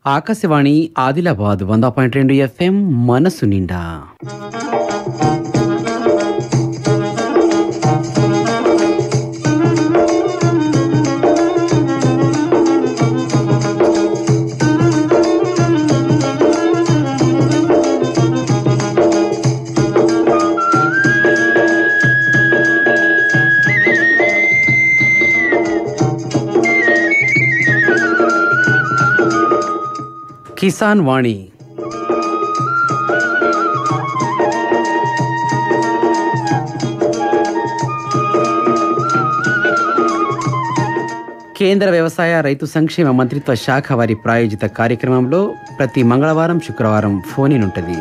ఆకాశవాణి ఆదిలాబాద్ వంద పాయింట్ రెండు ఎఫ్ఎం మనసు నిండా కిసాన్ వాణి కేంద్ర వ్యవసాయ రైతు సంక్షేమ మంత్రిత్వ శాఖ వారి ప్రాయోజిత కార్యక్రమంలో ప్రతి మంగళవారం శుక్రవారం ఫోన్ ఇన్ ఉంటుంది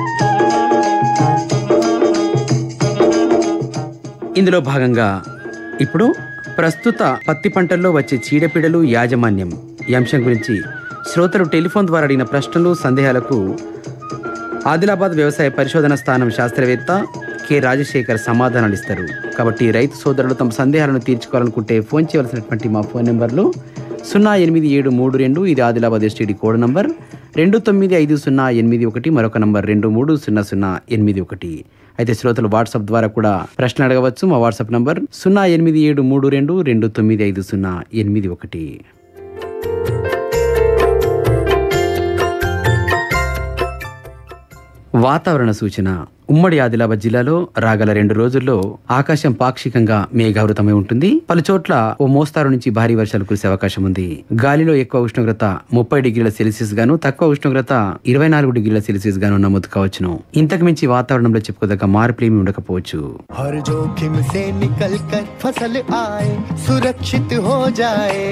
ఇందులో భాగంగా ఇప్పుడు ప్రస్తుత పత్తి పంటల్లో వచ్చే చీడపీడలు యాజమాన్యం ఈ అంశం గురించి శ్రోతలు టెలిఫోన్ ద్వారా అడిగిన ప్రశ్నలు సందేహాలకు ఆదిలాబాద్ వ్యవసాయ పరిశోధన స్థానం శాస్త్రవేత్త కె రాజశేఖర్ సమాధానాలు ఇస్తారు కాబట్టి రైతు సోదరులు తమ సందేహాలను తీర్చుకోవాలనుకుంటే ఫోన్ చేయవలసినటువంటి మా ఫోన్ నెంబర్లు సున్నా ఎనిమిది ఏడు మూడు రెండు ఇది ఆదిలాబాద్ ఎస్టీడీ కోడ్ నంబర్ రెండు తొమ్మిది ఐదు సున్నా ఎనిమిది ఒకటి మరొక నంబర్ రెండు మూడు సున్నా సున్నా ఎనిమిది ఒకటి అయితే శ్రోతలు వాట్సాప్ ద్వారా కూడా ప్రశ్న అడగవచ్చు మా వాట్సాప్ నంబర్ సున్నా ఎనిమిది ఏడు మూడు రెండు రెండు తొమ్మిది ఐదు సున్నా ఎనిమిది ఒకటి వాతావరణ సూచన ఉమ్మడి ఆదిలాబాద్ జిల్లాలో రాగల రెండు రోజుల్లో ఆకాశం పాక్షికంగా మేఘావృతమై ఉంటుంది పలు చోట్ల ఓ మోస్తారు నుంచి భారీ వర్షాలు కురిసే అవకాశం ఉంది గాలిలో ఎక్కువ ఉష్ణోగ్రత ముప్పై డిగ్రీల సెల్సియస్ గాను తక్కువ ఉష్ణోగ్రత ఇరవై నాలుగు డిగ్రీల సెల్సియస్ గాను నమోదు కావచ్చును ఇంతకు మించి వాతావరణంలో చెప్పుకోదగ్గ మార్పులేమీ ఉండకపోవచ్చు हर जोखिम से निकल कर फसल आए सुरक्षित हो जाए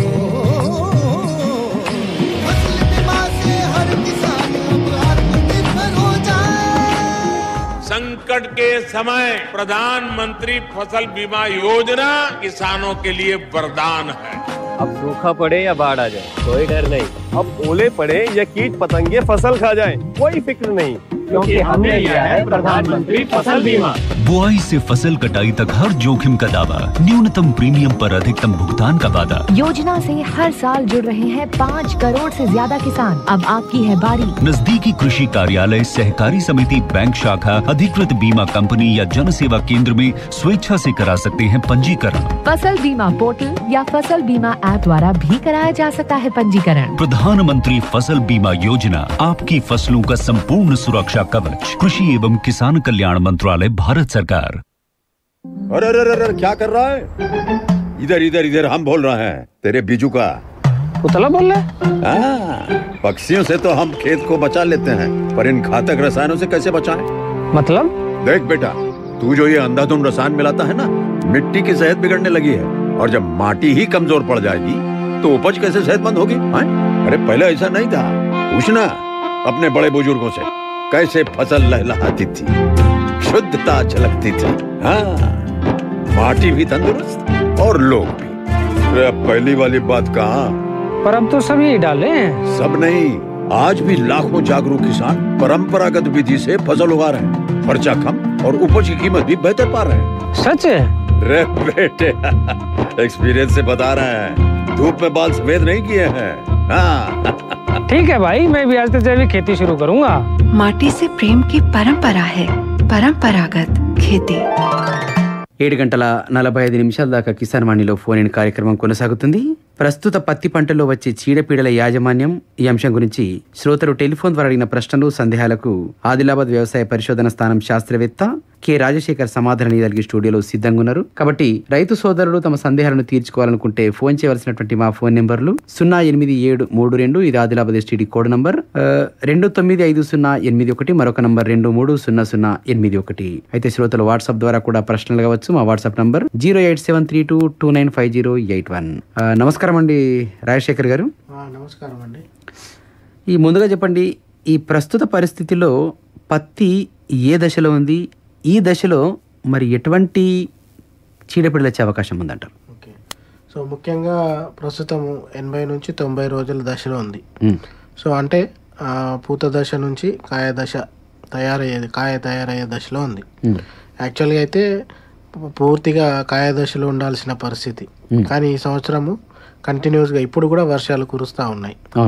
फसल बीमा से हर किसान अब आत्मनिर्भर हो जाए संकट के समय प्रधानमंत्री फसल बीमा योजना किसानों के लिए वरदान है अब सूखा पड़े या बाढ़ आ जाए कोई डर नहीं अब ओले पड़े या कीट पतंगे फसल खा जाए कोई फिक्र नहीं क्योंकि हमने लिया है प्रधानमंत्री फसल बीमा बुआई से फसल कटाई तक हर जोखिम का दावा न्यूनतम प्रीमियम पर अधिकतम भुगतान का वादा योजना से हर साल जुड़ रहे हैं पाँच करोड़ से ज्यादा किसान अब आपकी है बारी नजदीकी कृषि कार्यालय सहकारी समिति बैंक शाखा अधिकृत बीमा कंपनी या जन सेवा केंद्र में स्वेच्छा से करा सकते हैं पंजीकरण फसल बीमा पोर्टल या फसल बीमा ऐप द्वारा भी कराया जा सकता है पंजीकरण प्रधानमंत्री फसल बीमा योजना आपकी फसलों का संपूर्ण सुरक्षा कवच कृषि एवं किसान कल्याण मंत्रालय भारत सरकार अरे अरे अरे अरे, क्या कर रहा है इधर इधर इधर हम बोल रहे हैं तेरे बीजू का उतला बोल रहे हाँ, पक्षियों से तो हम खेत को बचा लेते हैं पर इन घातक रसायनों से कैसे बचाएं? मतलब देख बेटा तू जो ये अंधाधुंध रसायन मिलाता है ना मिट्टी की सेहत बिगड़ने लगी है और जब माटी ही कमजोर पड़ जाएगी तो उपज कैसे सेहतमंद होगी हाँ? अरे पहले ऐसा नहीं था पूछना अपने बड़े बुजुर्गों से कैसे फसल लहलहाती थी शुद्धता झलकती थी हाँ माटी भी तंदुरुस्त और लोग भी अरे अब पहली वाली बात कहाँ पर अब तो सभी डाले हैं सब नहीं आज भी लाखों जागरूक किसान परंपरागत विधि से फसल उगा रहे हैं खर्चा कम और उपज की कीमत भी बेहतर पा रहे हैं सच है रे बेटे एक्सपीरियंस से बता रहे हैं धूप में बाल सफेद नहीं किए हैं हाँ ठीक है भाई मैं भी आज से जैविक खेती शुरू करूंगा माटी से प्रेम की परंपरा है परंपरागत खेती ఏడు గంటల నలభై ఐదు నిమిషాల దాకా కిసాన్ వాణిలో ఫోన్ ఇన్ కార్యక్రమం కొనసాగుతుంది ప్రస్తుత పత్తి పంటలో వచ్చే చీడపీడల యాజమాన్యం ఈ అంశం గురించి శ్రోతలు టెలిఫోన్ ద్వారా అడిగిన ప్రశ్నలు సందేహాలకు ఆదిలాబాద్ వ్యవసాయ పరిశోధన స్థానం శాస్త్రవేత్త కె రాజశేఖర్ సమాధానం ఇవ్వగలిగే స్టూడియోలో సిద్ధంగా ఉన్నారు కాబట్టి రైతు సోదరులు తమ సందేహాలను తీర్చుకోవాలనుకుంటే ఫోన్ చేయవలసినటువంటి మా ఫోన్ నెంబర్లు సున్నా ఎనిమిది ఏడు మూడు రెండు ఇది ఆదిలాబాద్ ఎస్టీడీ కోడ్ నంబర్ ఆ, రెండు తొమ్మిది ఐదు సున్నా ఎనిమిది ఒకటి మరొక నంబర్ రెండు మూడు సున్నా సున్నా ఎనిమిది ఒకటి అయితే శ్రోతలు వాట్సాప్ ద్వారా కూడా ప్రశ్నలు కావచ్చు మా WhatsApp number zero eight seven three two two nine five zero eight one నమస్కారం అండి రాజశేఖర్ గారు నమస్కారం అండి ఈ ముందుగా చెప్పండి ఈ ప్రస్తుత పరిస్థితిలో పత్తి ఏ దశలో ఉంది ఈ దశలో మరి ఎటువంటి చీడపీడలు వచ్చే అవకాశం ఉందంటారు ఓకే సో ముఖ్యంగా ప్రస్తుతం ఎనభై నుంచి తొంభై రోజుల దశలో ఉంది ఉమ్, సో అంటే ఆ, పూత దశ నుంచి కాయ దశ తయారయ్యేది కాయ తయారయ్యే దశలో ఉంది ఉమ్, యాక్చువల్గా అయితే పూ- పూర్తిగా కాయ దశలో ఉండాల్సిన పరిస్థితి కానీ ఈ సంవత్సరము కంటిన్యూస్గా ఇప్పుడు కూడా వర్షాలు కురుస్తూ ఉన్నాయి అవును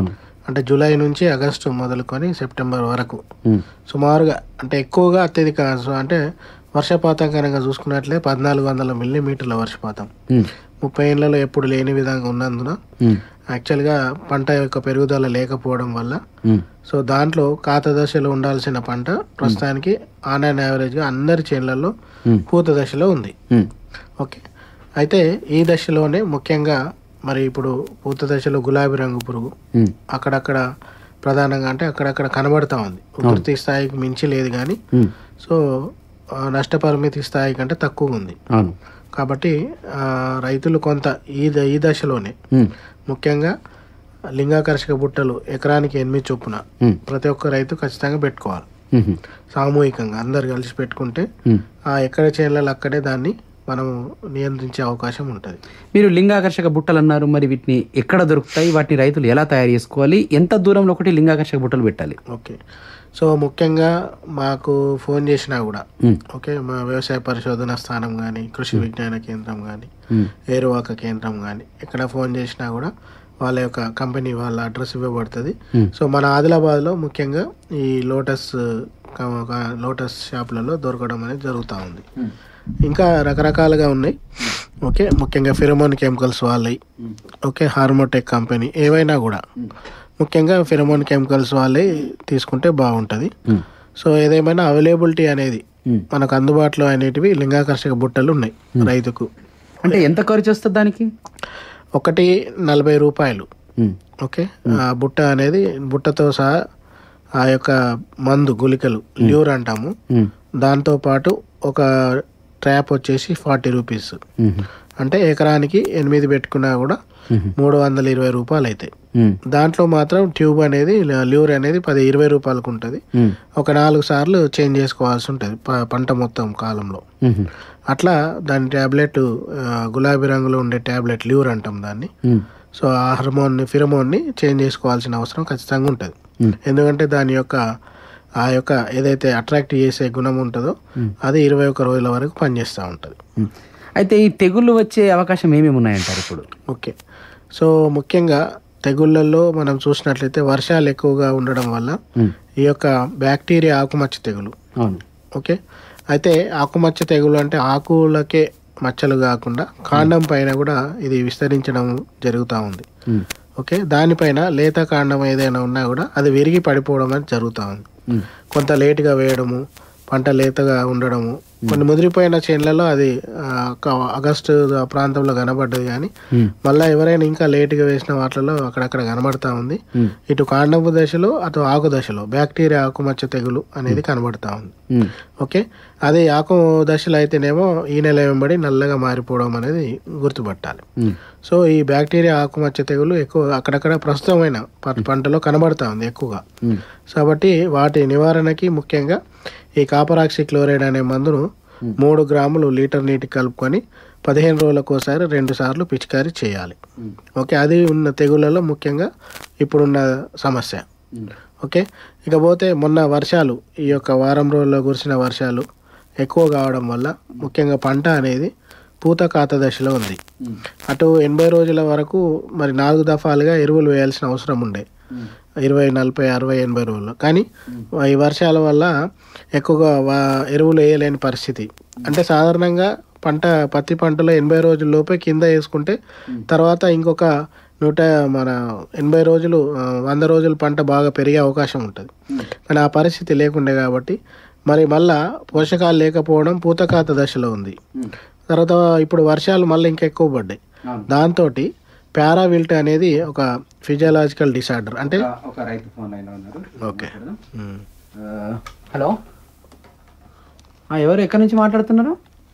అంటే జూలై నుంచి ఆగస్టు మొదలుకొని సెప్టెంబర్ వరకు ఉమ్, సుమారుగా అంటే ఎక్కువగా అత్యధిక సో అంటే వర్షపాతం కనుక చూసుకున్నట్లే పద్నాలుగు వందల మిల్లీమీటర్ల వర్షపాతం ఉమ్, ముప్పై ఏళ్లలో ఎప్పుడు లేని విధంగా ఉన్నందున ఉమ్, యాక్చువల్గా పంట యొక్క పెరుగుదల లేకపోవడం వల్ల ఉమ్, సో దాంట్లో కాత దశలో ఉండాల్సిన పంట ప్రస్తుతానికి ఆన్ అండ్ యావరేజ్గా అందరి చేనులలో ఉమ్, పూత దశలో ఉంది ఉమ్, ఓకే అయితే ఈ దశలోనే ముఖ్యంగా మరి ఇప్పుడు పూత దశలో గులాబీ రంగు పురుగు ఉమ్, అక్కడక్కడ ప్రధానంగా అంటే అక్కడక్కడ కనబడతా ఉంది ఉధృతి స్థాయికి మించి లేదు కానీ ఉమ్, సో ఆ, నష్టపరిమితి స్థాయి కంటే తక్కువ ఉంది అవును కాబట్టి ఆ, రైతులు కొంత ఈ ద- ఈ దశలోనే ఉమ్, ముఖ్యంగా లింగాకర్షక బుట్టలు ఎకరానికి ఎనిమిది చొప్పున ఉమ్, ప్రతి ఒక్క రైతు ఖచ్చితంగా పెట్టుకోవాలి ఉమ్, సామూహికంగా అందరు కలిసి పెట్టుకుంటే ఉమ్. ఆ ఎక్కడ చేయాలి అక్కడే దాన్ని మనం నియంత్రించే అవకాశం ఉంటుంది మీరు లింగాకర్షక బుట్టలు అన్నారు మరి వీటిని ఎక్కడ దొరుకుతాయి వాటిని రైతులు ఎలా తయారు చేసుకోవాలి ఎంత దూరంలో ఒకటి లింగాకర్షక బుట్టలు పెట్టాలి ఓకే సో ముఖ్యంగా మాకు ఫోన్ చేసినా కూడా ఉమ్, ఓకే మా వ్యవసాయ పరిశోధన స్థానం కానీ కృషి విజ్ఞాన కేంద్రం కానీ ఉమ్, ఏరువాక కేంద్రం కానీ ఎక్కడ ఫోన్ చేసినా కూడా వాళ్ళ యొక్క కంపెనీ వాళ్ళ అడ్రస్ ఇవ్వబడుతుంది Hmm. సో మన ఆదిలాబాద్లో ముఖ్యంగా ఈ లోటస్ క- క- లోటస్ షాపులలో దొరకడం అనేది జరుగుతూ ఉంది ఉమ్, ఇంకా రకరకాలుగా ఉన్నాయి ఓకే ముఖ్యంగా ఫిరమోన్ కెమికల్స్ వాళ్ళవి ఓకే హార్మోటెక్ కంపెనీ ఏవైనా కూడా ముఖ్యంగా ఫిరమోన్ కెమికల్స్ వాళ్ళే తీసుకుంటే బాగుంటుంది ఉమ్, సో ఏదేమైనా అవైలబిలిటీ అనేది ఉమ్. మనకు అందుబాటులో అనేటివి లింగాకర్షక బుట్టలు ఉన్నాయి రైతుకు అంటే ఎంత ఖర్చు వస్తుంది దానికి ఒకటి నలభై రూపాయలు ఉమ్, ఓకే ఆ బుట్ట అనేది బుట్టతో సహా ఆ యొక్క మందు గుళికలు ల్యూర్ అంటాము ఉమ్, దాంతో పాటు ఒక ట్రాప్ వచ్చేసి ఫార్టీ రూపీస్ ఉమ్, అంటే ఎకరానికి ఎనిమిది పెట్టుకున్నా కూడా ఉమ్, మూడు వందల ఇరవై రూపాయలు అవుతాయి ఉమ్, దాంట్లో మాత్రం ట్యూబ్ అనేది ల్యూర్ అనేది పది ఇరవై రూపాయలకు ఉంటుంది ఉమ్, ఒక నాలుగు సార్లు చేంజ్ చేసుకోవాల్సి ఉంటుంది ప- పంట మొత్తం కాలంలో ఉమ్, అట్లా దాని ట్యాబ్లెట్ ఆ, గులాబీ రంగులో ఉండే ట్యాబ్లెట్ ల్యూర్ అంటాం దాన్ని ఉమ్, సో ఆ హార్మోన్ని ఫిరమోన్ని చేంజ్ చేసుకోవాల్సిన అవసరం ఖచ్చితంగా ఉంటుంది ఉమ్. ఎందుకంటే దాని యొక్క ఆ యొక్క ఏదైతే అట్రాక్ట్ చేసే గుణం ఉంటుందో అది ఇరవై ఒక్క రోజుల వరకు పనిచేస్తూ ఉంటుంది ఉమ్. అయితే ఈ తెగుళ్ళు వచ్చే అవకాశం ఏమేమి ఉన్నాయంటారు ఇప్పుడు ఓకే సో ముఖ్యంగా తెగుళ్ళల్లో మనం చూసినట్లయితే వర్షాలు ఎక్కువగా ఉండడం వల్ల ఉమ్, ఈ యొక్క బ్యాక్టీరియా ఆకుమచ్చ తెగులు అవును ఓకే అయితే ఆకుమచ్చ తెగులు అంటే ఆకులకే మచ్చలు కాకుండా కాండం పైన కూడా ఇది విస్తరించడం జరుగుతూ ఉంది ఉమ్, ఓకే దానిపైన లేత కాండం ఏదైనా ఉన్నా కూడా అది విరిగి పడిపోవడం అనేది జరుగుతూ ఉంది ఉమ్, కొంత లేటుగా వేయడము పంట లేతగా ఉండడము కొన్ని ముదిరిపోయిన చేన్లలో అది ఆ, ఒక ఆగస్టు ఆ ప్రాంతంలో కనబడ్డది కానీ ఉమ్, మళ్ళీ ఎవరైనా ఇంకా లేటుగా వేసిన వాటిలో అక్కడక్కడ కనబడతా ఉంది ఉమ్, ఇటు కాండపు దశలో అటు ఆకు దశలో బ్యాక్టీరియా ఆకుమచ్చ తెగులు అనేది కనబడతా ఉంది ఉమ్, ఓకే అదే ఆకు దశలో అయితేనేమో ఈ నెల వెంబడి నల్లగా మారిపోవడం అనేది గుర్తుపట్టాలి ఉమ్, సో ఈ బ్యాక్టీరియా ఆకుమచ్చ తెగులు ఎక్కువ అక్కడక్కడ ప్రస్తుతమైన ప- పంటలో కనబడతా ఉంది ఎక్కువగా ఉమ్, కాబట్టి వాటి నివారణకి ముఖ్యంగా ఈ కాపరాక్సి క్లోరైడ్ అనే మందును మూడు గ్రాములు లీటర్ నీటికి కలుపుకొని పదిహేను రోజులకు ఒకసారి రెండు సార్లు పిచికారీ చేయాలి ఓకే అది ఉన్న తెగుళ్ళలో ముఖ్యంగా ఇప్పుడున్న సమస్య ఓకే ఇకపోతే మొన్న వర్షాలు ఈ యొక్క వారం రోజుల్లో కురిసిన వర్షాలు ఎక్కువ కావడం వల్ల ముఖ్యంగా పంట అనేది పూత కాత దశలో ఉంది అటు ఎనభై రోజుల వరకు మరి నాలుగు దఫాలుగా ఎరువులు వేయాల్సిన అవసరం ఉండే ఇరవై నలభై అరవై ఎనభై రోజులు కానీ ఈ వర్షాల వల్ల ఎక్కువగా వా- ఎరువులు వేయలేని పరిస్థితి అంటే సాధారణంగా పంట పత్తి పంటలో ఎనభై రోజుల లోపే కింద వేసుకుంటే తర్వాత ఇంకొక నూట మన ఎనభై రోజులు ఆ, వంద రోజుల పంట బాగా పెరిగే అవకాశం ఉంటుంది కానీ ఆ పరిస్థితి లేకుండే కాబట్టి మరి మళ్ళా పోషకాలు లేకపోవడం పూతకాత దశలో ఉంది తర్వాత ఇప్పుడు వర్షాలు మళ్ళీ ఇంకా ఎక్కువ పడ్డాయి దాంతో పారావిల్ట్ అనేది ఒక ఫిజియలాజికల్ డిసార్డర్ అంటే ఒక రైతు ఫోన్ లైన్లో ఉన్నారు ఓకే ఉమ్. ఆ, హలో ఆ, ఎవరు ఎక్కడి నుంచి మాట్లాడుతున్నారు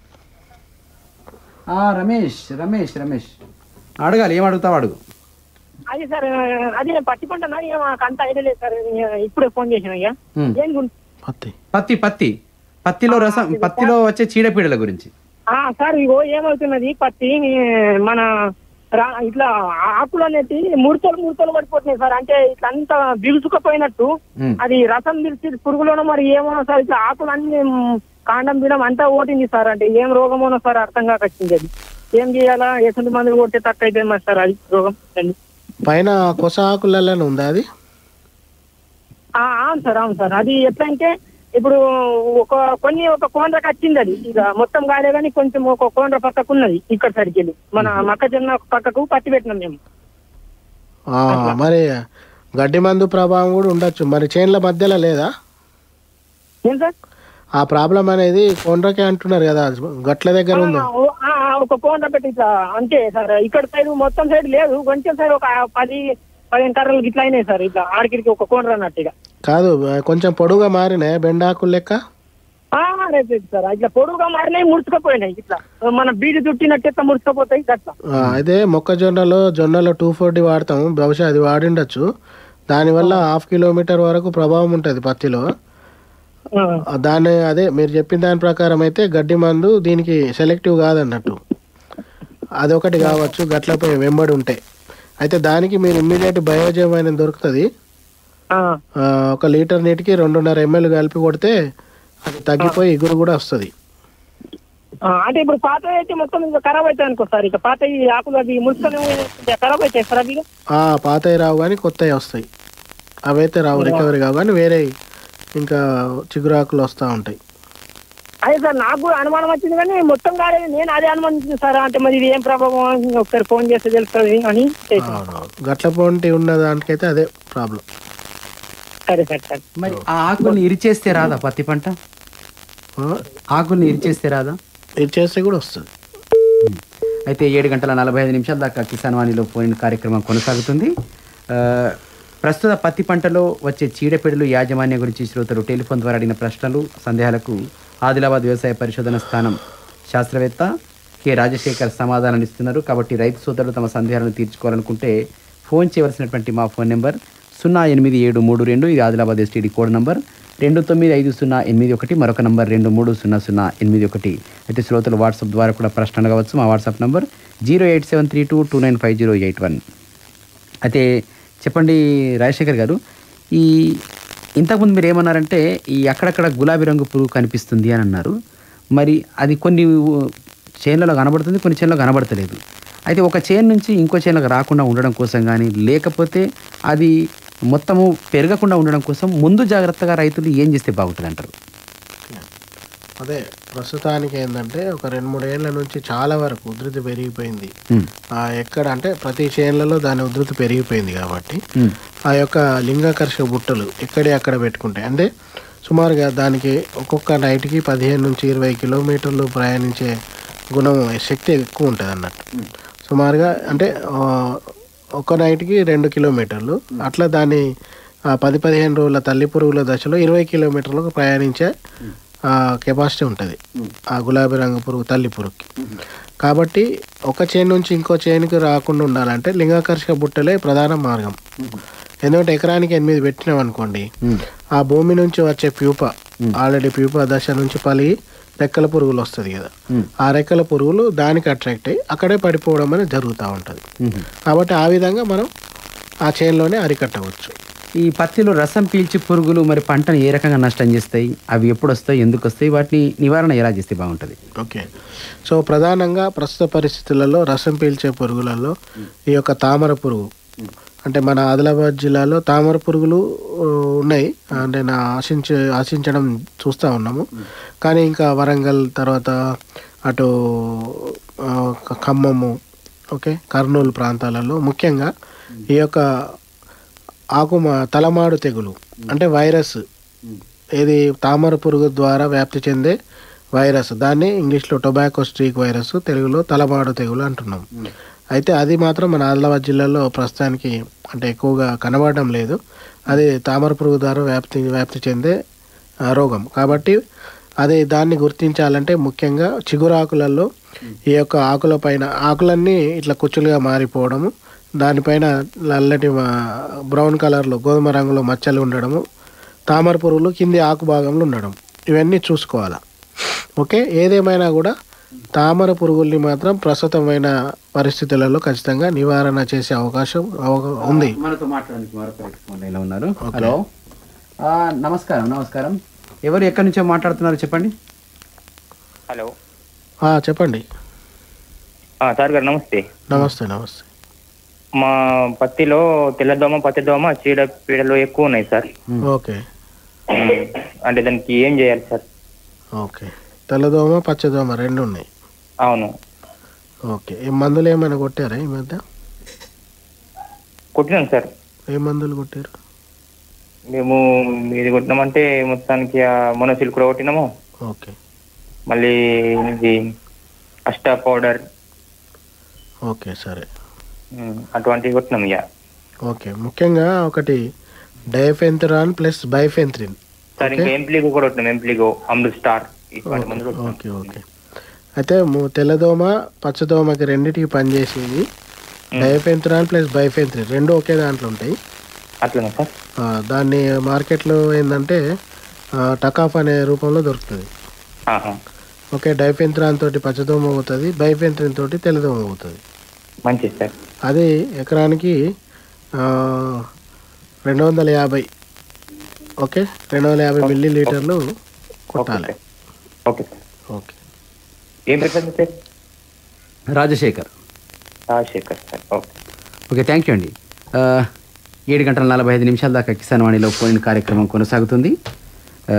ఆ, రమేష్ రమేష్ రమేష్ అడగాలి ఏం అడుగుతావు అడుగు అదే సార్ అదే పత్తి పంట ఇక మాకు అంత ఐడియా లేదు సార్ ఇక ఇప్పుడే ఫోన్ చేసిన ఇక ఉమ్. దేని గురించి పత్తి పత్తి పత్తి పత్తిలో రసం పత్తిలో వచ్చే చీడపీడల గురించి ఆ, సార్ ఇగో ఏమవుతున్నది పత్తి మన రా- ఇట్లా ఆకులు అనేది ముడతలు ముడతలు పడిపోతున్నాయి సార్ అంటే ఇట్లా అంతా బిగుసుకుపోయినట్టు ఉమ్. అది రసం పిలిచి పురుగులోనో మరి ఏమో సార్ ఇట్లా ఆకులు అన్ని మ్, కాండం బిడం అంతా ఓటింది సార్ అంటే ఏం రోగమోనో సార్ అర్థం కాక వచ్చింది అది ఏం చేయాలా ఎటువంటి మందులు కొడితే తక్కువ అయితే మరి సార్ అది రోగం అండి పైన కొస ఆకులలో ఉందా అది ఆ, అవును సార్ అవును సార్ అది ఎట్లా అంటే ఇప్పుడు ఒక కొన్ని ఒక కోండ్రకు వచ్చింది అది ఇక మొత్తం కాలే కానీ కొంచెం ఒక కోండ్ర పక్కకు ఉన్నది ఇక్కడ సరికి వెళ్ళి మన మొక్కజొన్న పక్కకు పత్తి పెట్టినాం మేము ఆ, మరి గడ్డి మందు ప్రభావం కూడా ఉండొచ్చు మరి చేన్ల మధ్యలో లేదా ఏం సార్ ఆ ప్రాబ్లం అనేది కొండ్రకే అంటున్నారు కదా గట్ల దగ్గర ఉంది ఆ, ఓ- ఆ, ఆ, ఒక కోండ్ర పెట్టి ఇట్లా అంతే సార్ ఇక్కడ సైడ్ మొత్తం సైడ్ లేదు కొంచెం సైడ్ ఒక పది పదిహేను కర్రలు ఇట్లా అయినాయి సార్ ఇట్లా ఆడికి ఒక కోండ్ర అన్నట్టుగా కాదు కొంచెం పొడుగా మారినాయి బెండాకులు లెక్క ఆ, రైట్ రైట్ సార్ ఇట్లా పొడుగుగా మారినాయి ముడుచుకుపోయినాయి ఇట్లా మన బీడి చుట్టినట్టు ఇట్లా ముడుచుకుపోతాయి అట్లా ఆ, అదే మొక్కజొన్నలో జొన్నలో టూ ఫోర్టీ వాడతాం బహుశా అది వాడిండొచ్చు దానివల్ల హాఫ్ కిలోమీటర్ వరకు ప్రభావం ఉంటుంది పత్తిలో ఆ, ఆ, దాని అదే మీరు చెప్పిన దాని ప్రకారం అయితే గడ్డి మందు దీనికి సెలెక్టివ్ కాదన్నట్టు అదొకటి కావచ్చు గట్లపై వెంబడి ఉంటాయి అయితే దానికి మీరు ఇమ్మీడియట్ బయోజయం అనేది దొరుకుతుంది ఆ, ఆ, ఒక లీటర్ నీటికి రెండున్నర ఎంఎల్ కలిపి కొడితే అది తగ్గిపోయి ఇగురు కూడా వస్తుంది ఆ, అంటే ఇప్పుడు పాత అయితే మొత్తం ఇంకా ఖరాబ్ అవుతాయి అనుకో సార్ ఇక పాత ఈ ఆకులు అవి ముడుచుకొని ఖరాబ్ అవుతాయి సార్ అవి ఇక? ఆ పాతవి రావు కానీ కొత్తవి వస్తాయి అవైతే రావు రికవరీ కావు కానీ వేరే ఇంకా చిగురాకులు వస్తూ ఉంటాయి అదే సార్ నాకు కూడా అనుమానం వచ్చింది కానీ మొత్తం కాలేదు నేను అదే అనుమానించింది సార్ అంటే మరి ఇది ఏం ప్రభావం అని ఒకసారి ఫోన్ చేస్తే తెలుస్తుంది అని చేశాను. అవునవును గట్ల పొంటి ఉన్న దానికైతే అదే ప్రాబ్లం సరే సార్ సరే మరి ఆ ఆకుల్ని ఇరిచేస్తే రాదా పత్తి పంట ఆకుల్ని ఇరిచేస్తే రాదా ఇది చేస్తే కూడా వస్తుంది అయితే ఏడు గంటల నలభై ఐదు నిమిషాల దాకా కిసాన్ వాణిలో పోయిన కార్యక్రమం కొనసాగుతుంది ఆ, ప్రస్తుత పత్తి పంటలో వచ్చే చీడపీడలు యాజమాన్యం గురించి శ్రోతలు టెలిఫోన్ ద్వారా అడిగిన ప్రశ్నలు సందేహాలకు ఆదిలాబాద్ వ్యవసాయ పరిశోధన స్థానం శాస్త్రవేత్త కె రాజశేఖర్ సమాధానాలు ఇస్తున్నారు కాబట్టి రైతు సోదరులు తమ సందేహాలను తీర్చుకోవాలనుకుంటే ఫోన్ చేయవలసినటువంటి మా ఫోన్ నెంబర్ సున్నా ఎనిమిది ఏడు మూడు రెండు ఇది ఆదిలాబాద్ ఎస్టీడీ కోడ్ నంబర్ రెండు తొమ్మిది ఐదు సున్నా ఎనిమిది ఒకటి మరొక నంబర్ రెండు మూడు సున్నా సున్నా ఎనిమిది ఒకటి అయితే శ్రోతలు వాట్సాప్ ద్వారా కూడా ప్రశ్న అడగవచ్చు మా WhatsApp number zero eight seven three two two nine five zero eight one అయితే చెప్పండి రాజశేఖర్ గారు ఈ ఇంతకుముందు మీరు ఏమన్నారంటే ఈ అక్కడక్కడ గులాబీ రంగు పురుగు కనిపిస్తుంది అని అన్నారు మరి అది కొన్ని ఊ- చేన్లలో కనబడుతుంది కొన్ని చేన్లలో కనబడతలేదు అయితే ఒక చేన్ నుంచి ఇంకో చేన్లకు రాకుండా ఉండడం కోసం కానీ లేకపోతే అది మొత్తము పెరగకుండా ఉండడం కోసం ముందు జాగ్రత్తగా రైతులు ఏం చేస్తే బాగుంటుంది అంటారు అదే ప్రస్తుతానికి ఏంటంటే ఒక రెండు మూడు ఏళ్ల నుంచి చాలా వరకు ఉధృతి పెరిగిపోయింది ఉమ్, ఆ ఎక్కడ అంటే ప్రతి చేన్లలో దాని ఉధృతి పెరిగిపోయింది కాబట్టి ఉమ్, ఆ యొక్క లింగాకర్షక బుట్టలు ఎక్కడే అక్కడ పెట్టుకుంటాయి అంటే సుమారుగా దానికి ఒక్కొక్క నైట్కి పదిహేను నుంచి ఇరవై కిలోమీటర్లు ప్రయాణించే గుణం శక్తి ఎక్కువ ఉంటుంది అన్నట్టు సుమారుగా అంటే ఆ, ఒక నైట్కి రెండు కిలోమీటర్లు అట్లా దాని ఆ, పది పదిహేను రోజుల తల్లి పురుగుల దశలో ఇరవై కిలోమీటర్లకు ప్రయాణించే కెపాసిటీ ఉంటుంది ఆ గులాబీ రంగు పురుగు తల్లి పురుగుకి కాబట్టి ఒక చేను నుంచి ఇంకో చేనుకి రాకుండా ఉండాలంటే లింగాకర్షక బుట్టలే ప్రధాన మార్గం ఎందుకంటే ఎకరానికి ఎనిమిది పెట్టినాం అనుకోండి ఉమ్, ఆ భూమి నుంచి వచ్చే ప్యూప ఆల్రెడీ ప్యూప దశ నుంచి పలి రెక్కల పురుగులు వస్తుంది కదా ఉమ్, ఆ రెక్కల పురుగులు దానికి అట్రాక్ట్ అయ్యి అక్కడే పడిపోవడం అనేది జరుగుతూ ఉంటుంది ఉమ్. కాబట్టి ఆ విధంగా మనం ఆ చేనులోనే అరికట్టవచ్చు ఈ పత్తిలో రసం పీల్చి పురుగులు మరి పంటను ఏ రకంగా నష్టం చేస్తాయి అవి ఎప్పుడు వస్తాయి ఎందుకు వస్తాయి వాటిని నివారణ ఎలా చేస్తే బాగుంటుంది ఓకే సో ప్రధానంగా ప్రస్తుత పరిస్థితులలో రసం పీల్చే పురుగులలో ఈ యొక్క తామర పురుగు అంటే మన ఆదిలాబాద్ జిల్లాలో తామర పురుగులు ఆ, ఉన్నాయి అంటే నా ఆశించే ఆశించడం చూస్తూ ఉన్నాము కానీ ఇంకా వరంగల్ తర్వాత అటు ఆ, క- ఖమ్మము ఓకే కర్నూలు ప్రాంతాలలో ముఖ్యంగా ఈ యొక్క ఆకుమ తలమాడు తెగులు అంటే వైరస్ ఇది తామర పురుగు ద్వారా వ్యాప్తి చెందే వైరస్ దాన్ని ఇంగ్లీష్లో టొబాకో స్ట్రీక్ వైరస్ తెలుగులో తలమాడు తెగులు అంటున్నాం అయితే అది మాత్రం మన ఆదిలాబాద్ జిల్లాలో ప్రస్తుతానికి అంటే ఎక్కువగా కనబడడం లేదు అది తామర పురుగు ద్వారా వ్యాప్తి వ్యాప్తి చెందే ఆ, రోగం కాబట్టి అది దాన్ని గుర్తించాలంటే ముఖ్యంగా చిగురాకులలో ఈ యొక్క ఆకుల పైన ఆకులన్నీ ఇట్లా కుచ్చులుగా మారిపోవడము దానిపైన నల్లటి ఆ, బ్రౌన్ కలర్లో గోధుమ రంగులో మచ్చలు ఉండడము తామర పురుగులు కింది ఆకు భాగంలో ఉండడం ఇవన్నీ చూసుకోవాలా ఓకే ఏదేమైనా కూడా తామర పురుగుల్ని మాత్రం ప్రస్తుతమైన పరిస్థితులలో ఖచ్చితంగా నివారణ చేసే అవకాశం అవగా- ఉంది మనతో మాట్లాడడానికి మరొక వ్యక్తి ఫోన్ లైన్లో ఉన్నారు హలో ఆ, నమస్కారం నమస్కారం ఎవరు ఎక్కడి నుంచో మాట్లాడుతున్నారు చెప్పండి హలో ఆ, చెప్పండి సార్ గారు నమస్తే నమస్తే నమస్తే మా పత్తిలో తెల్లదోమ పచ్చదోమ చీడ పీడలు ఎక్కువ ఉన్నాయి సార్ ఓకే ఉమ్, అంటే దానికి ఏం చేయాలి సార్ ఓకే తెల్లదోమ పచ్చదోమ రెండు ఉన్నాయి అవును ఓకే ఈ మందులు ఏమైనా కొట్టారా ఈ మధ్య కొట్టినాం సార్ ఏ మందులు కొట్టారు మేము ఇది కొట్టినామంటే మొత్తానికి ఆ మొనసిల్ కూడా కొట్టినాము ఓకే మళ్ళీ ఇది అష్టా పౌడర్ ఓకే సరే ఉమ్, అటువంటివి కొట్టినాం ఇక ఓకే ముఖ్యంగా ఒకటి డైఫెంథరాన్ ప్లస్ బైఫెంథ్రిన్ సార్ ఇంకా ఎంప్లీగో కూడా కొట్టినాం ఎంప్లీగో అమృత్ స్టార్ ఇటువంటి మందులు కొట్టినాం. ఓకే ఓకే అయితే ము- తెల్లదోమ పచ్చదోమకి రెండింటికి పనిచేసేది డైఫెంథరాన్ ప్లస్ బైఫెంథ్రిన్ రెండు ఒకే దాంట్లో ఉంటాయి అట్లనే సార్ ఆ, దాన్ని మార్కెట్లో ఏంటంటే ఆ, టకాఫ్ అనే రూపంలో దొరుకుతుంది ఆహా. ఓకే డైఫెంథ్రాన్ తోటి పచ్చదోమ పోతుంది బైఫెంథ్రిన్ తోటి తెల్లదోమ పోతుంది మంచిది సార్ అది ఎకరానికి ఆ, రెండు వందల యాభై ఓకే రెండు వందల యాభై మిల్లీ లీటర్లు కొట్టాలి ఓకే సార్ ఓకే ఏం పెట్టండి sir Rajasekhar Rajasekhar sir okay okay thank you అండి ఆ, ఏడు గంటల నలభై ఐదు నిమిషాల దాకా కిసాన్ వాణిలో ఫోన్ కార్యక్రమం కొనసాగుతుంది ఆ,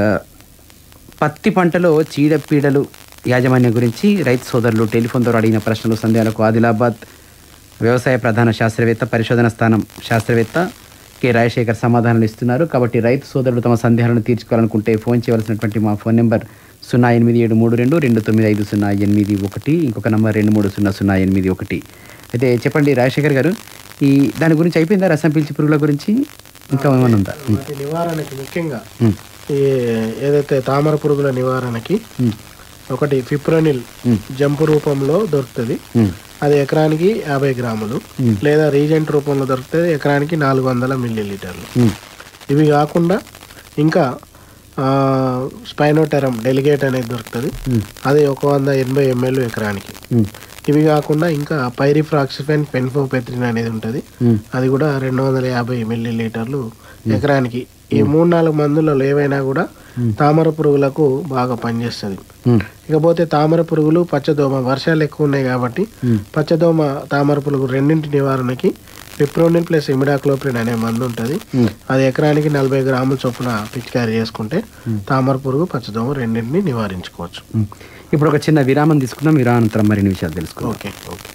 పత్తి పంటలో చీడపీడలు యాజమాన్యం గురించి రైతు సోదరులు టెలిఫోన్ ద్వారా అడిగిన ప్రశ్నలు సందేహాలకు ఆదిలాబాద్ వ్యవసాయ ప్రధాన శాస్త్రవేత్త పరిశోధన స్థానం శాస్త్రవేత్త కె రాజశేఖర్ సమాధానాలు ఇస్తున్నారు కాబట్టి రైతు సోదరులు తమ సందేహాలను తీర్చుకోవాలనుకుంటే ఫోన్ చేయవలసినటువంటి మా ఫోన్ నెంబర్ సున్నా ఎనిమిది ఏడు మూడు రెండు రెండు తొమ్మిది ఐదు సున్నా ఎనిమిది ఒకటి ఇంకొక నంబర్ రెండు మూడు సున్నా సున్నా ఎనిమిది ఒకటి అయితే చెప్పండి రాజశేఖర్ గారు ఈ దాని గురించి అయిపోయిందా రసం పీల్చి పురుగుల గురించి ఇంకా ఏమైనా ఉందా ఉం. వాటి నివారణకి ముఖ్యంగా ఉం. ఈ ఏదైతే తామర పురుగుల నివారణకి ఉం. ఒకటి ఫిప్రోనిల్ ఉం. జంపు రూపంలో దొరుకుతుంది ఉం. అది ఎకరానికి యాభై గ్రాములు ఉం. లేదా రీజెంట్ రూపంలో దొరుకుతుంది ఎకరానికి నాలుగు వందల మిల్లీ లీటర్లు ఉం. ఇవి కాకుండా ఇంకా ఆ, స్పైనోటెరం డెలిగేట్ అనేది దొరుకుతుంది ఉం. అది ఒక వంద ఎనభై ఎంఎల్ ఎకరానికి ఉం. ఇవి కాకుండా ఇంకా పైరిఫ్రాక్సిఫెన్ పెన్ఫోపెత్రిన్ అనేది ఉంటుంది ఉం. అది కూడా రెండు వందల యాభై మిల్లీ లీటర్లు ఎకరానికి ఈ మూడు నాలుగు మందులలో ఏవైనా కూడా తామర పురుగులకు బాగా పనిచేస్తుంది ఉం. ఇకపోతే తామర పురుగులు పచ్చదోమ వర్షాలు ఎక్కువ ఉన్నాయి కాబట్టి ఉం. పచ్చదోమ తామర పురుగు రెండింటి నివారణకి పిప్రోనిల్ ప్లస్ ఇమిడాక్లోప్రిన్ అనే మందు ఉంటుంది ఉం. అది ఎకరానికి నలభై గ్రాముల చొప్పున పిచికారీ చేసుకుంటే తామర పురుగు పచ్చదోమ రెండింటిని నివారించుకోవచ్చు ఉం. ఇప్పుడు ఒక చిన్న విరామం తీసుకుందాం విరామానంతరం మరిన్ని విషయాలు తెలుసుకుందాం ఓకే ఓకే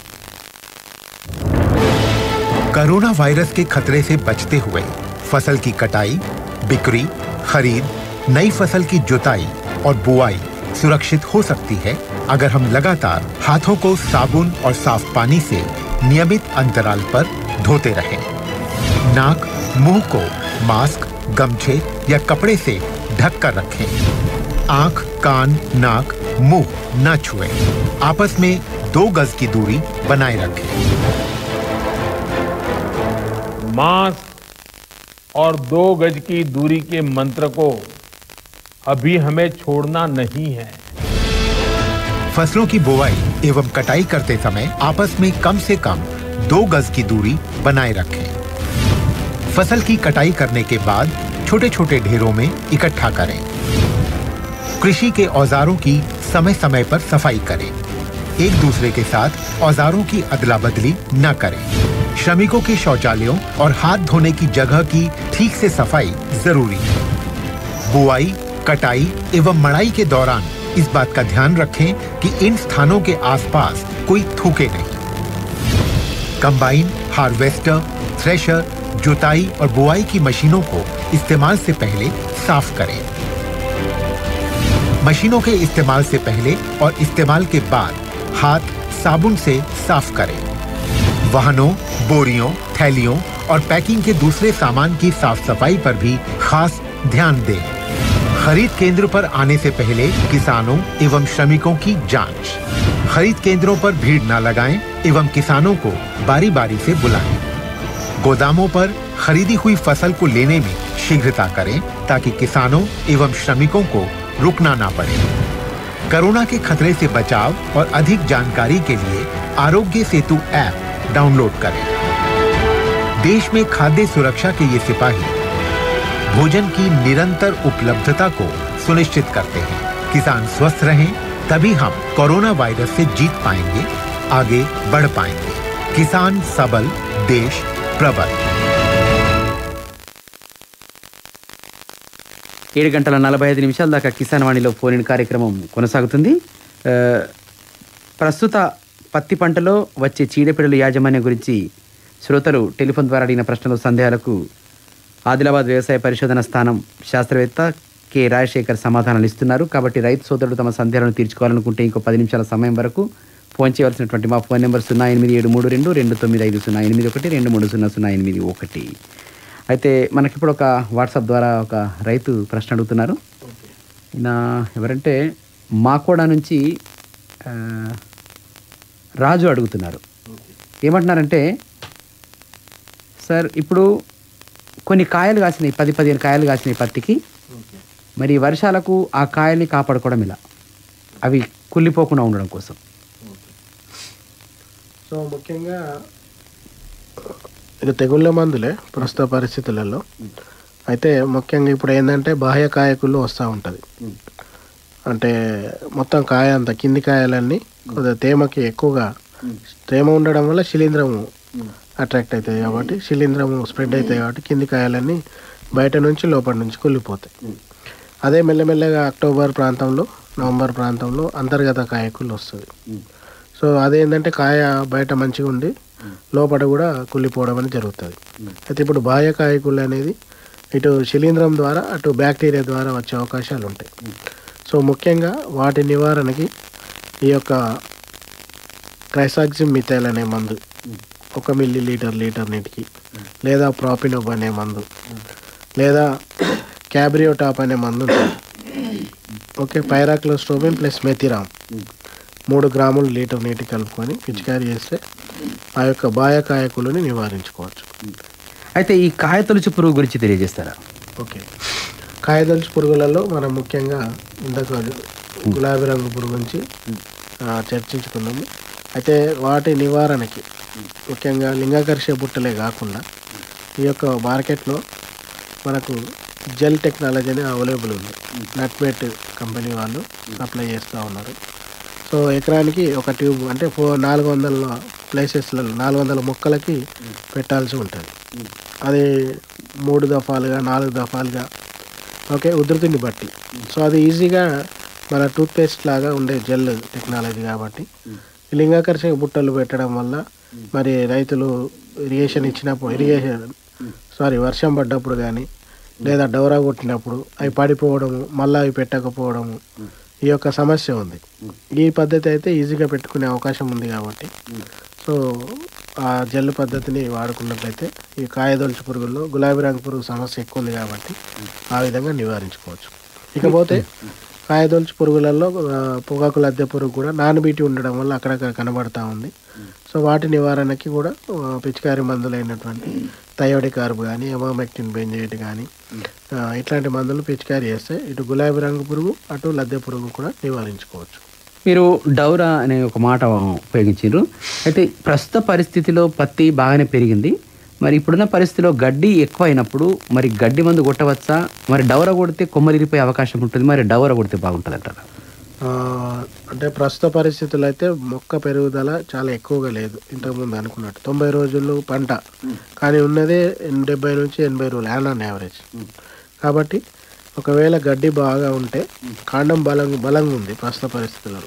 कोरोना वायरस के खतरे से बचते हुए फसल की कटाई बिक्री खरीद नई फसल की जुताई और बुआई सुरक्षित हो सकती है अगर हम लगातार हाथों को साबुन और साफ पानी से नियमित अंतराल पर धोते रहें। नाक मुंह को मास्क गमछे या कपड़े से ढक कर रखें आंख कान नाक मुंह न छुएं। आपस में दो गज की दूरी बनाए रखें मास्क और दो गज की दूरी के मंत्र को अभी हमें छोड़ना नहीं है फसलों की बुवाई एवं कटाई करते समय आपस में कम से कम दो गज की दूरी बनाए रखें फसल की कटाई करने के बाद छोटे छोटे ढेरों में इकट्ठा करें कृषि के औजारों की समय समय पर सफाई करें एक दूसरे के साथ औजारों की अदला बदली न करें श्रमिकों के शौचालयों और हाथ धोने की जगह की ठीक से सफाई जरूरी है बुआई कटाई एवं मड़ाई के दौरान इस बात का ध्यान रखें कि इन स्थानों के आसपास कोई थूके नहीं कंबाइन हार्वेस्टर थ्रेशर जुताई और बुआई की मशीनों को इस्तेमाल से पहले साफ करें मशीनों के इस्तेमाल से पहले और इस्तेमाल के बाद हाथ साबुन से साफ करें वाहनों बोरियों थैलियों और पैकिंग के दूसरे सामान की साफ सफाई पर भी खास ध्यान दें खरीद केंद्र पर आने से पहले किसानों एवं श्रमिकों की जांच खरीद केंद्रों पर भीड़ न लगाएं एवं किसानों को बारी बारी से बुलाएं गोदामों पर खरीदी हुई फसल को लेने में शीघ्रता करें ताकि किसानों एवं श्रमिकों को रुकना ना पड़े कोरोना के खतरे से बचाव और अधिक जानकारी के लिए आरोग्य सेतु ऐप डाउनलोड करें देश में खाद्य सुरक्षा के ये सिपाही भोजन की निरंतर उपलब्धता को सुनिश्चित करते हैं किसान स्वस्थ रहें तभी हम कोरोना वायरस से जीत पाएंगे आगे बढ़ पाएंगे किसान सबल देश प्रबल ఏడు గంటల నలభై ఐదు నిమిషాల దాకా కిసాన్ వాణిలో ఫోన్ ఇన్ కార్యక్రమం కొనసాగుతుంది ఆ, ప్రస్తుత పత్తి పంటలో వచ్చే చీడపీడల యాజమాన్యం గురించి శ్రోతలు టెలిఫోన్ ద్వారా అడిగిన ప్రశ్నలు సందేహాలకు ఆదిలాబాద్ వ్యవసాయ పరిశోధన స్థానం శాస్త్రవేత్త కె రాజశేఖర్ సమాధానాలు ఇస్తున్నారు కాబట్టి రైతు సోదరుడు తమ సందేహాలను తీర్చుకోవాలనుకుంటే ఇంకో పది నిమిషాల సమయం వరకు ఫోన్ చేయవలసినటువంటి మా ఫోన్ నెంబర్ సున్నా ఎనిమిది ఏడు మూడు రెండు రెండు తొమ్మిది ఐదు సున్నా ఎనిమిది ఒకటి రెండు మూడు సున్నా సున్నా ఎనిమిది ఒకటి అయితే మనకిప్పుడు ఒక వాట్సాప్ ద్వారా ఒక రైతు ప్రశ్న అడుగుతున్నారు ఈయన ఎవరంటే మాకోడా నుంచి ఆ, రాజు అడుగుతున్నారు ఏమంటున్నారంటే సార్ ఇప్పుడు కొన్ని కాయలు కాసినాయి పది పదిహేను కాయలు కాసినాయి పత్తికి మరి వర్షాలకు ఆ కాయల్ని కాపాడుకోవడం ఇలా అవి కుళ్ళిపోకుండా ఉండడం కోసం సో ముఖ్యంగా ఇక తెగుళ్ళ మందులే ప్రస్తుత పరిస్థితులలో అయితే ముఖ్యంగా ఇప్పుడు ఏంటంటే బాహ్య కాయకుల్లో వస్తూ ఉంటుంది అంటే మొత్తం కాయ అంత కింది కాయలన్నీ కొద్దిగా తేమకి ఎక్కువగా తేమ ఉండడం వల్ల శిలీంధ్రము అట్రాక్ట్ అవుతుంది కాబట్టి శిలీంధ్రము స్ప్రెడ్ అవుతాయి కాబట్టి కింది కాయలన్నీ బయట నుంచి లోపల నుంచి కుళ్ళిపోతాయి అదే మెల్లమెల్లగా అక్టోబర్ ప్రాంతంలో నవంబర్ ప్రాంతంలో అంతర్గత కాయకులు వస్తుంది సో అదేంటంటే కాయ బయట మంచిగా ఉండి లోపల కూడా కుళ్ళిపోవడం అనేది జరుగుతుంది అయితే ఇప్పుడు బాహ్య కాయకులు అనేది ఇటు శిలీంధ్రం ద్వారా అటు బ్యాక్టీరియా ద్వారా వచ్చే అవకాశాలు ఉంటాయి సో ముఖ్యంగా వాటి నివారణకి ఈ యొక్క క్రైసాక్సిమ్ మిథైల్ అనే మందు ఒక మిల్లీ లీటర్ లీటర్ నీటికి లేదా ప్రాపినోబ్ అనే మందు లేదా క్యాబ్రియోటాప్ అనే మందు ఉంటుంది ఓకే పైరాక్లోస్టోబిన్ ప్లస్ మెథిరామ్ మూడు గ్రాములు లీటర్ నీటి కలుపుకొని పిచికారీ చేస్తే ఆ యొక్క బాయకాయకులని నివారించుకోవచ్చు అయితే ఈ కాయ తొలుచు పురుగు గురించి తెలియజేస్తారా ఓకే కాయదలుచు పురుగులలో మనం ముఖ్యంగా ఇందాక గులాబీ రంగు పురుగు గురించి ఆ, చర్చించుకున్నాము అయితే వాటి నివారణకి ముఖ్యంగా లింగాకర్ష బుట్టలే కాకుండా ఈ యొక్క మార్కెట్లో మనకు జెల్ టెక్నాలజీ అనేది అవైలబుల్ ఉంది నట్మేట్ కంపెనీ వాళ్ళు సప్లై చేస్తూ ఉన్నారు సో ఎకరానికి ఒక ట్యూబ్ అంటే ఫో నాలుగు వందల ప్లేసెస్లలో నాలుగు వందల మొక్కలకి పెట్టాల్సి ఉంటుంది అది మూడు దఫాలుగా నాలుగు దఫాలుగా ఓకే ఉధృతిని బట్టి సో అది ఈజీగా మన టూత్ పేస్ట్ లాగా ఉండే జెల్ టెక్నాలజీ కాబట్టి ఈ లింగాకర్షక బుట్టలు పెట్టడం వల్ల మరి రైతులు ఇరిగేషన్ ఇచ్చినప్పుడు ఇరిగేషన్ సారీ వర్షం పడ్డప్పుడు కానీ లేదా డౌరా కొట్టినప్పుడు అవి పడిపోవడము మళ్ళీ అవి పెట్టకపోవడము ఈ యొక్క సమస్య ఉంది ఈ పద్ధతి అయితే ఈజీగా పెట్టుకునే అవకాశం ఉంది కాబట్టి సో ఆ జెల్ పద్ధతిని వాడుకున్నట్లయితే ఈ కాయదొలుచు పురుగుల్లో గులాబీ రంగు పురుగు సమస్య ఎక్కువ ఉంది కాబట్టి ఆ విధంగా నివారించుకోవచ్చు ఇకపోతే కాయదొలుచు పురుగులలో ఆ, పొగాకు లద్దె పురుగు కూడా నానబీటి ఉండడం వల్ల అక్కడక్కడ కనబడతా ఉంది సో వాటి నివారణకి కూడా ఆ, పిచికారి మందులైనటువంటి థయోడిక్ కార్బ్ కానీ ఎమామెక్టిన్ బెంజైట్ కానీ ఆ, ఇట్లాంటి మందులు పిచికారి చేస్తే ఇటు గులాబీ రంగు పురుగు అటు లద్దె పురుగు కూడా నివారించుకోవచ్చు మీరు డౌరా అనే ఒక మాట ఉపయోగించారు అయితే ప్రస్తుత పరిస్థితిలో పత్తి బాగానే పెరిగింది మరి ఇప్పుడున్న పరిస్థితిలో గడ్డి ఎక్కువ అయినప్పుడు మరి గడ్డి మందు కొట్టవచ్చా మరి డౌర కొడితే కొమ్మలిరిపోయే అవకాశం ఉంటుంది మరి డౌర కొడితే బాగుంటుంది అంటారా ఆ, అంటే ప్రస్తుత పరిస్థితుల్లో అయితే మొక్క పెరుగుదల చాలా ఎక్కువగా లేదు ఇంతకుముందు అనుకున్నట్టు తొంభై రోజులు పంట కానీ ఉన్నదే ఎన్- డెబ్బై నుంచి ఎనభై రోజులు యాన్ ఆన్ యావరేజ్ కాబట్టి ఒకవేళ గడ్డి బాగా ఉంటే కాండం బలం బలంగా ఉంది ప్రస్తుత పరిస్థితులలో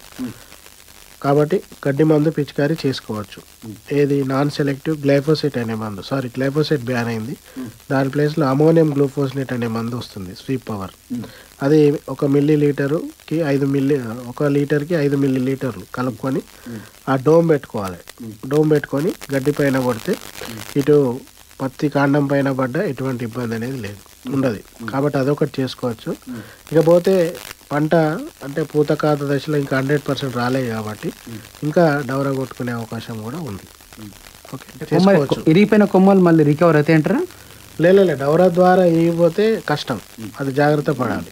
కాబట్టి గడ్డి మందు పిచికారీ చేసుకోవచ్చు ఏది నాన్ సెలెక్టివ్ గ్లైఫోసేట్ అనే మందు సారీ గ్లైఫోసేట్ బ్యాన్ అయింది దాని ప్లేస్లో అమోనియం గ్లూఫోసినేట్ అనే మందు వస్తుంది స్వీప్ పవర్ అది ఒక మిల్లీ లీటరుకి ఐదు మిల్లీ ఒక లీటర్కి ఐదు మిల్లీ లీటర్లు కలుపుకొని ఆ డోమ్ పెట్టుకోవాలి డోమ్ పెట్టుకొని గడ్డి పైన కొడితే ఇటు పత్తి కాండం పైన పడ్డ ఎటువంటి ఇబ్బంది అనేది లేదు ఉండదు కాబట్టి అదొకటి చేసుకోవచ్చు ఇకపోతే పంట అంటే పూత కాత దశలో ఇంకా హండ్రెడ్ పర్సెంట్ రాలేదు కాబట్టి ఇంకా డౌరా కొట్టుకునే అవకాశం కూడా ఉంది ఓకే కొమ్మలు చేసుకోవచ్చు ఇరిగిపోయిన కొమ్మలు మళ్ళీ రికవర్ అవుతాయి అంటారా లేలే డౌరా ద్వారా ఇవ్వకపోతే కష్టం అది జాగ్రత్త పడాలి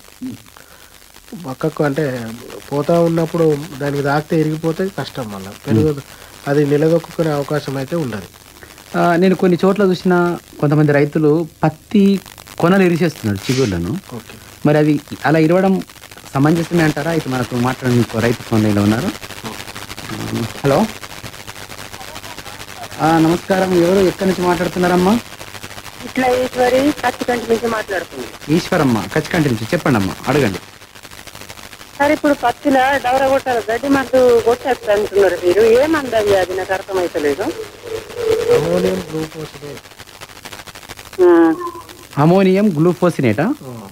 పక్కకు అంటే పోతా ఉన్నప్పుడు దానికి తాకితే ఇరిగిపోతే కష్టం మళ్ళీ పెరుగు అది నిలదొక్కునే అవకాశం అయితే ఉండదు ఆ, నేను కొన్ని చోట్ల చూసిన కొంతమంది రైతులు పత్తి కొనలు ఇరిచేస్తున్నారు చిగుర్లను ఓకే మరి అది అలా ఇరవడం సమంజసమే అంటారా ఇది మనకు మాట్లాడిన ఇంకో రైతు ఫోన్లో ఉన్నారు హలో ఆ, నమస్కారం ఎవరు ఎక్కడి నుంచి మాట్లాడుతున్నారమ్మా ఇట్లా ఈశ్వరి ఖచ్చితంగా నుంచి మాట్లాడుతుంది ఈశ్వరమ్మ కచ్చికంటి నుంచి చెప్పండి అమ్మా అడగండి సార్ ఇప్పుడు పత్తిలో డవర కొట్టాలి గడ్డి మందు కొట్టేస్తా అంటున్నారు మీరు ఏమంది అది అది నాకు అర్థమైతలేదు అమోనియం గ్లూకోసినేట్ అమోనియం గ్లూఫోసినేటా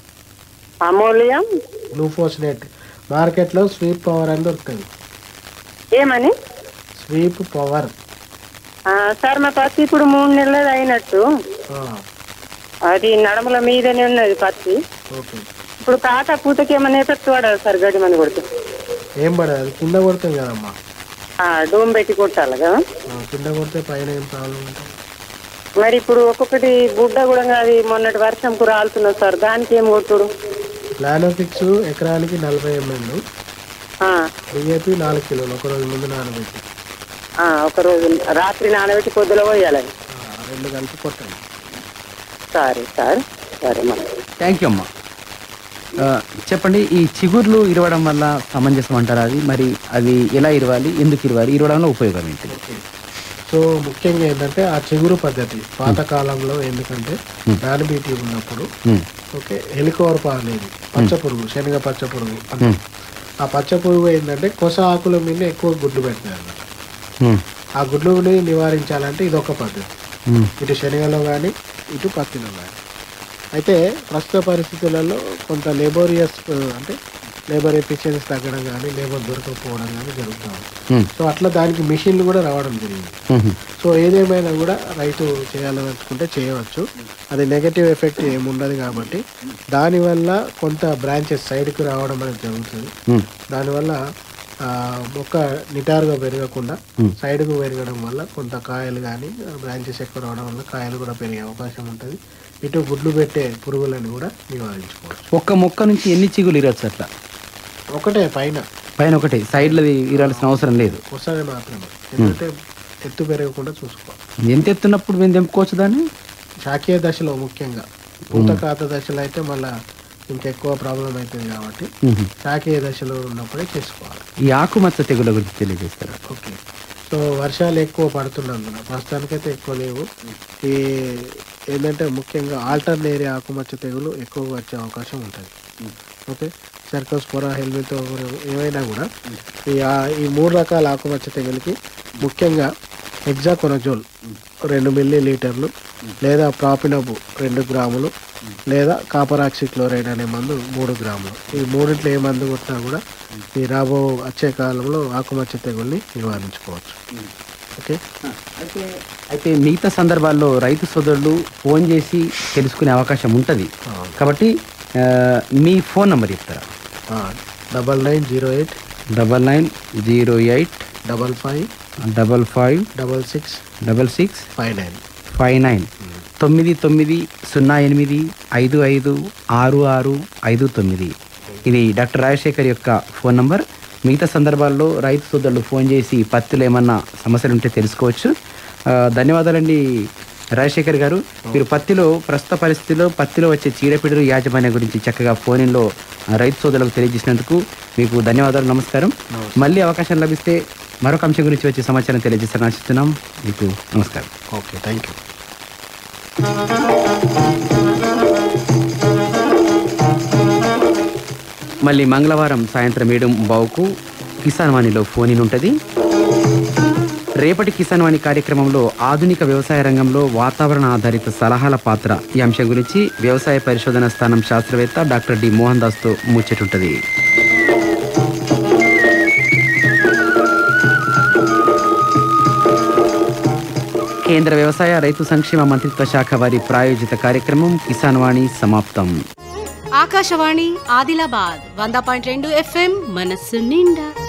అమోలియం గ్లూఫోసినేట్ మార్కెట్లో స్వీప్ పవర్ అని దొరుకుతుంది ఏమని స్వీప్ పవర్ ఆ, సార్ మా పత్తి ఇప్పుడు మూడు నెలలు అయినట్టు అది నడమల మీదనే ఉన్నది పత్తి ఓకే ఇప్పుడు కాక పూతకి ఏమైనా ఎఫెక్ట్ పడదు సార్ గడ్డి మంది కొడితే ఏం పడదు అది కింద కొడుతుంది కదమ్మా ఆ, డోమ్ పెట్టి కొట్టాలి కదా ఆ, కింద కొడితే పైన ఏం ప్రాబ్లం ఉంటుంది మరి ఇప్పుడు ఒక్కొక్కటి బుడ్డ కూడా అది మొన్నటి వర్షంకు రాలుతున్నది సార్ దానికి ఏం కొట్టుడు ప్లానోఫిక్స్ ఎకరానికి నలభై ఎంఎల్ ఆ, డిఏపి నాలుగు కిలోలు ఒక రోజు ముందు నానబెట్టి ఆ, ఒక రోజు రాత్రి నానబెట్టి పొద్దులో పోయాలి ఆ, రెండు కలిపి కొట్టండి సరే సార్ సరే మరి థ్యాంక్ యూ అమ్మా ఆ, చెప్పండి ఈ చిగుర్లు ఇరవడం వల్ల సమంజసం అంటారా అది మరి అది ఎలా ఇరవాలి ఎందుకు ఇరవాలి ఇరవడంలో ఉపయోగం ఏంటి సో ముఖ్యంగా ఏంటంటే ఆ చిగురు పద్ధతి పాతకాలంలో ఎందుకంటే నానబీటీ ఉన్నప్పుడు Hmm. ఓకే హెలికోవర్ప అనేది పచ్చ పురుగు శనగ పచ్చ పురుగు అంటాం. ఆ పచ్చ పురుగు ఏంటంటే కొస ఆకుల మీద ఎక్కువ గుడ్లు పెడతాయి అన్నమాట Hmm. ఆ గుడ్లుని నివారించాలంటే ఇది ఒక పద్ధతి Hmm. ఇటు శనగలో కానీ ఇటు పత్తిలో కానీ అయితే ప్రస్తుత పరిస్థితులలో కొంత లేబోరియస్ అంటే లేబర్ ఎఫిషియన్సీ తగ్గడం కానీ లేబర్ దొరకకపోవడం కానీ జరుగుతుంది Hmm. సో అట్లా దానికి మిషన్లు కూడా రావడం జరిగింది Mhm. సో ఏదేమైనా కూడా రైతు చేయాలనుకుంటే చేయవచ్చు అది నెగటివ్ ఎఫెక్ట్ ఏముండదు కాబట్టి దానివల్ల కొంత బ్రాంచెస్ సైడ్కి రావడం అనేది జరుగుతుంది Hmm. దానివల్ల ఆ, మొక్క నిటారుగా పెరగకుండా Hmm. సైడ్కు పెరగడం వల్ల కొంత కాయలు కానీ బ్రాంచెస్ ఎక్కువ రావడం వల్ల కాయలు కూడా పెరిగే అవకాశం ఉంటుంది ఇటు గుడ్లు పెట్టే పురుగులను కూడా నివారించుకోవచ్చు ఒక్క మొక్క నుంచి ఎన్ని చిగులు ఇరవచ్చు అట్లా ఒకటే పైన పైన ఒకటి సైడ్లది ఇరాల్సిన అవసరం లేదు వస్తుంది మాత్రమే ఎందుకంటే ఎత్తు పెరగకుండా చూసుకోవాలి ఎంత ఎత్తున్నప్పుడు మేము తెంపుకోవచ్చు దాన్ని శాఖీయ దశలో ముఖ్యంగా పూత కాత దశలో అయితే మళ్ళా ఇంకెక్కువ ప్రాబ్లం అవుతుంది కాబట్టి Mhm. శాఖీయ దశలో ఉన్నప్పుడే చేసుకోవాలి ఈ ఆకుమచ్చ తెగుల గురించి తెలియజేస్తారా ఓకే సో వర్షాలు ఎక్కువ పడుతున్నందున ప్రస్తుతానికైతే ఎక్కువ లేవు ఈ ఏంటంటే ముఖ్యంగా ఆల్టర్నేరియా ఆకుమచ్చ తెగులు ఎక్కువగా వచ్చే అవకాశం ఉంటుంది ఓకే సర్కోస్పోరా హెల్మెట్ ఏమైనా కూడా ఈ ఆ- ఈ మూడు రకాల ఆకుమచ్చ తెగులకి ముఖ్యంగా హెగ్జాకొనజోల్ రెండు మిల్లీ లీటర్లు లేదా ప్రాపినబు రెండు గ్రాములు లేదా కాపరాక్సి క్లోరైడ్ అనే మందు మూడు గ్రాములు ఈ మూడింట్లో ఏ మందు కొట్టినా కూడా ఈ రాబో వచ్చే కాలంలో ఆకుమచ్చ తెగుల్ని నివారించుకోవచ్చు ఓకే అయితే అయితే మిగతా సందర్భాల్లో రైతు సోదరులు ఫోన్ చేసి తెలుసుకునే అవకాశం ఉంటుంది కాబట్టి ఆ, మీ ఫోన్ నంబర్ చెప్తారా double nine zero eight double nine zero eight double five double five double six double six five nine five nine తొమ్మిది తొమ్మిది సున్నా ఎనిమిది ఐదు ఐదు ఆరు ఆరు ఐదు తొమ్మిది ఇది డాక్టర్ రాజశేఖర్ యొక్క ఫోన్ నంబర్ మిగతా సందర్భాల్లో రైతు సోదరులు ఫోన్ చేసి పత్తిలో ఏమన్నా సమస్యలు ఉంటే తెలుసుకోవచ్చు ఆ, ధన్యవాదాలండి రాజశేఖర్ గారు మీరు పత్తిలో ప్రస్తుత పరిస్థితిలో పత్తిలో వచ్చే చీడపీడలు యాజమాన్యం గురించి చక్కగా ఫోన్లో రైతు సోదరులకు తెలియజేసినందుకు మీకు ధన్యవాదాలు నమస్కారం మళ్ళీ అవకాశం లభిస్తే మరొక అంశం గురించి వచ్చే సమాచారం తెలియజేస్తారని ఆశిస్తున్నాం మీకు నమస్కారం ఓకే థ్యాంక్ యూ మళ్ళీ మంగళవారం సాయంత్రం ఏడు బావుకు కిసాన్ వాణిలో ఫోన్ ఇన్ ఉంటుంది రేపటి కిసాన్ వాణి కార్యక్రమంలో ఆధునిక వ్యవసాయ రంగంలో వాతావరణ ఆధారిత సలహాల పాత్ర ఈ అంశం గురించి వ్యవసాయ పరిశోధన స్థానం శాస్త్రవేత్త డాక్టర్ డి మోహన్ దాస్తో ముచ్చటుంటది కేంద్ర వ్యవసాయ రైతు సంక్షేమ మంత్రిత్వ శాఖ వారి ప్రాయోజిత కార్యక్రమం కిసాన్ వాణి సమాప్తం ఆకాశవాణి ఆదిలాబాద్ వంద పాయింట్ రెండు ఎఫ్ఎం మనస్సు నిండా